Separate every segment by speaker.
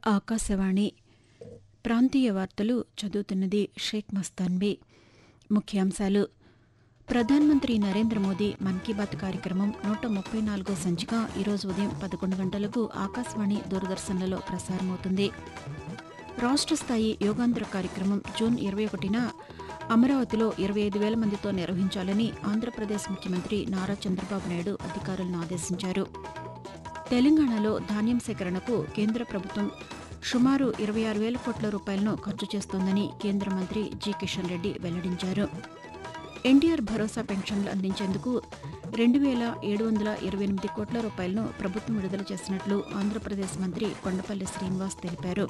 Speaker 1: ఆకాశవాణి ప్రాంతీయ వార్తలు చదువుతున్నది షేక్ మస్తాన్బీ ముఖ్యాంశాలు ప్రధానమంత్రి నరేంద్ర మోదీ మన్ కీ బాత్ కార్యక్రమం నూట ముప్పై నాలుగో సంచిక ఈరోజు ఉదయం పదకొండు గంటలకు ఆకాశవాణి దూరదర్శన్లలో ప్రసారమవుతుంది రాష్ట్ర స్థాయి యోగాంధ్ర కార్యక్రమం జూన్ ఇరవై ఒకటిన అమరావతిలో ఇరవై ఐదు వేల మందితో నిర్వహించాలని ఆంధ్రప్రదేశ్ ముఖ్యమంత్రి నారా చంద్రబాబు నాయుడు అధికారులను ఆదేశించారు తెలంగాణలో ధాన్యం సేకరణకు కేంద్ర ప్రభుత్వం సుమారు ఇరవై ఆరు వేల కోట్ల రూపాయలను ఖర్చు చేస్తోందని కేంద్ర మంత్రి జి కిషన్ రెడ్డి వెల్లడించారు ఎన్టీఆర్ భరోసా పెన్షన్లు అందించేందుకు రెండు వేల ఏడు వందల ఇరవై ఎనిమిది కోట్ల రూపాయలను ప్రభుత్వం విడుదల చేసినట్లు ఆంధ్రప్రదేశ్ మంత్రి కొండపల్లి శ్రీనివాస్ తెలిపారు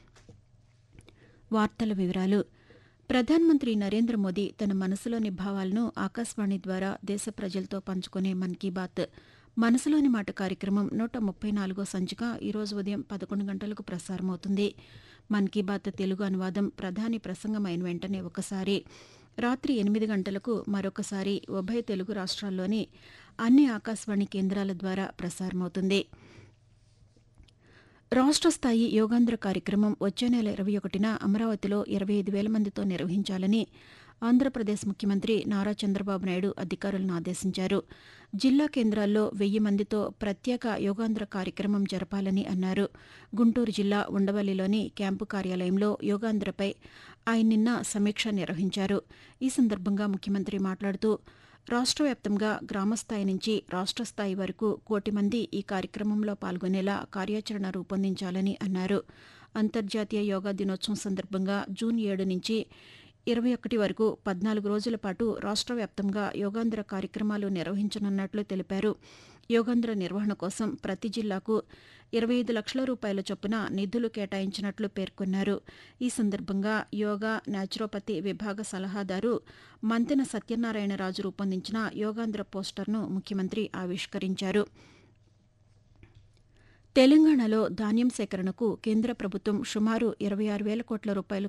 Speaker 1: వార్తల వివరాలు ప్రధానమంత్రి నరేంద్ర మోదీ తన మనసులోని భావాలను ఆకాశవాణి ద్వారా దేశ ప్రజలతో పంచుకునే మన్ కీ బాత్ మనసులోని మాట కార్యక్రమం నూట ముప్పై నాలుగో సంచిక ఈరోజు ఉదయం పదకొండు గంటలకు ప్రసారమవుతుంది మన్ కీ బాత్ తెలుగు అనువాదం ప్రధాని ప్రసంగమైన వెంటనే ఒకసారి రాత్రి ఎనిమిది గంటలకు మరొకసారి ఉభయ తెలుగు రాష్ట్రాల్లోని అన్ని ఆకాశవాణి కేంద్రాల ద్వారా ప్రసారమవుతుంది రాష్ట్ర స్థాయి యోగాంధ్ర కార్యక్రమం వచ్చే నెల ఇరవై ఒకటిన అమరావతిలో ఇరవై ఐదు వేల మందితో నిర్వహించాలని ఆంధ్రప్రదేశ్ ముఖ్యమంత్రి నారా చంద్రబాబు నాయుడు అధికారులను ఆదేశించారు జిల్లా కేంద్రాల్లో వెయ్యి మందితో ప్రత్యేక యోగాంధ్ర కార్యక్రమం జరపాలని అన్నారు గుంటూరు జిల్లా ఉండవల్లిలోని క్యాంపు కార్యాలయంలో యోగాంధ్రపై ఆయన నిన్న సమీక్ష నిర్వహించారు ఈ సందర్భంగా ముఖ్యమంత్రి మాట్లాడుతూ రాష్ట్ర వ్యాప్తంగా గ్రామస్థాయి నుంచి రాష్ట్ర స్థాయి వరకు కోటి మంది ఈ కార్యక్రమంలో పాల్గొనేలా కార్యాచరణ రూపొందించాలని అన్నారు అంతర్జాతీయ యోగా దినోత్సవం సందర్భంగా జూన్ ఏడు నుంచి ఇరవై ఒకటి వరకు పద్నాలుగు రోజుల పాటు రాష్ట్ర వ్యాప్తంగా యోగాంధ్ర కార్యక్రమాలు నిర్వహించనున్నట్లు తెలిపారు యోగాంధ్ర నిర్వహణ కోసం ప్రతి జిల్లాకు ఇరవై ఐదు లక్షల రూపాయల చొప్పున నిధులు కేటాయించినట్లు పేర్కొన్నారు ఈ సందర్భంగా యోగా న్యాచురోపతి విభాగ సలహాదారు మంతెన సత్యనారాయణరాజు రూపొందించిన యోగాంధ్ర పోస్టర్ను ముఖ్యమంత్రి ఆవిష్కరించారు తెలంగాణలో ధాన్యం సేకరణకు కేంద్ర ప్రభుత్వం సుమారు ఇరవై ఆరు వేల కోట్ల రూపాయలు